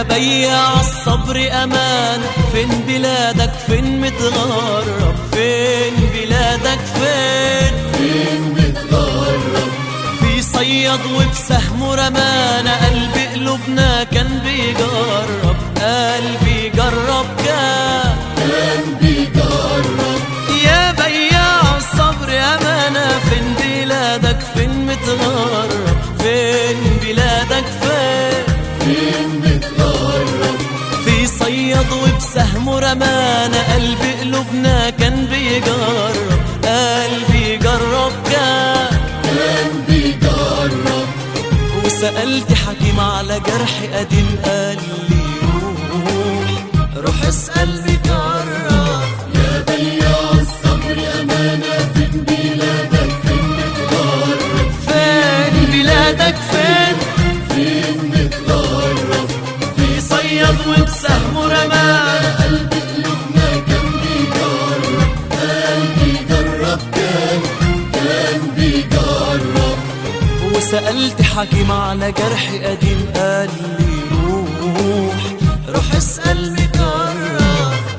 بياع الصبر أمان فين بلادك فين متغرب فين بلادك فين فين متغرب في صياد وبسهمه رمانا قلب قلوبنا كان بيجرب قلبي جرب كان كان بيجرب يا بياع الصبر أمانة فين بلادك فين متغرب فين بلادك فين فين متغرب في صياد وبسهمه رمانا قلب قلوبنا كان بيجرب قلبي جرب كان كان بيجرب وسألت حكيم على جرح قديم قال لي روح روح اسأل بجرب يا بياع الصبر أمانة فين بلادك فين متغرب فين بلادك فين فين متغرب في صياد وبسهمه رمانا قلب قلوبنا كان بيجرب قلبي جرب كان كان بيجرب وسألت حكيم على جرح قديم قال لي روح روح اسأل مكرر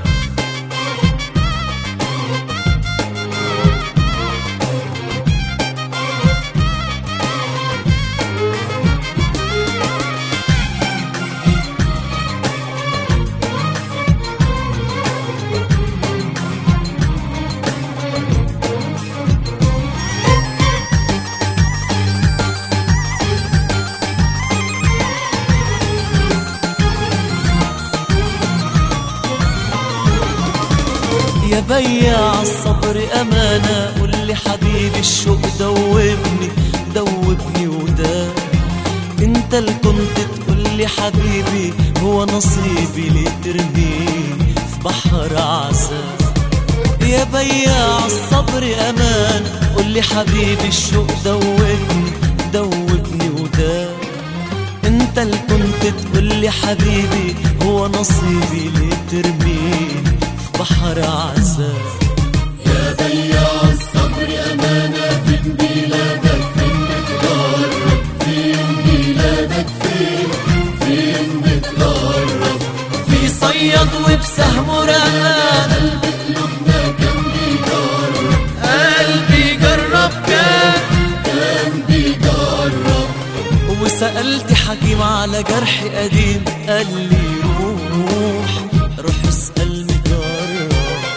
يا بياع الصبر أمانة قول لي حبيبي الشوق دوبني دوبني وده انت اللي كنت تقول لي حبيبي هو نصيبي ليه ترميني في بحر عذاب يا بياع الصبر أمان قول لي حبيبي الشوق دوبني دوبني وده انت اللي كنت تقول لي حبيبي هو نصيبي ليه ترميني في بحر عذاب يا بياع الصبر أمانة فين بلادك فين متغرب فين بلادك فين فين متغرب في صياد وبسهمه رمان قلوبنا كان بيجرب قلبي جرب كان كان بيجرب وسألت حكيم على جرح قديم قال لي روح روح اسأل مجرب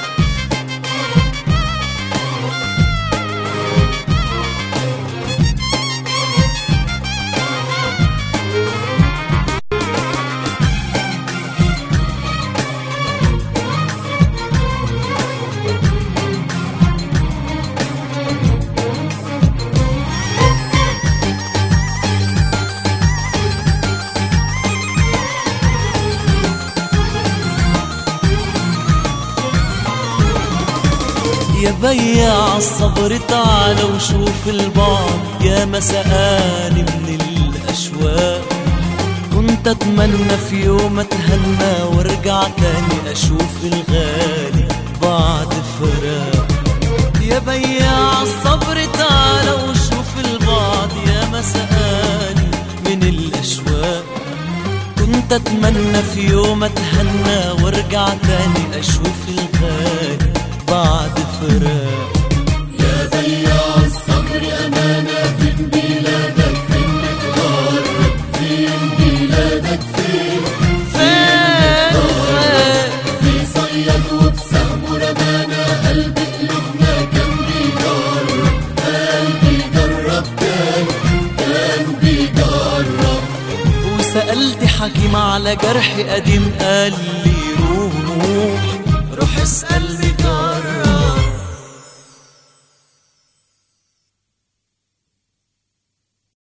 يا بياع الصبر تعال وشوف البعض يا مسقاني من الأشواق كنت أتمنى في يوم أتهنى وارجع تاني أشوف الغالي بعد فراق يا بياع الصبر تعال وشوف البعض يا مسقاني من الأشواق كنت أتمنى في يوم أتهنى وارجع تاني أشوف الغالي بعد فراق يا بياع الصبر أمانة فين بلادك فين متغرب فين بلادك فين فين فين في صياد وبسهم رمانا قلب قلوبنا كان بيجرب قلبي جرب كان كان بيجرب وسألت حكيم على جرح قديم قال لي روح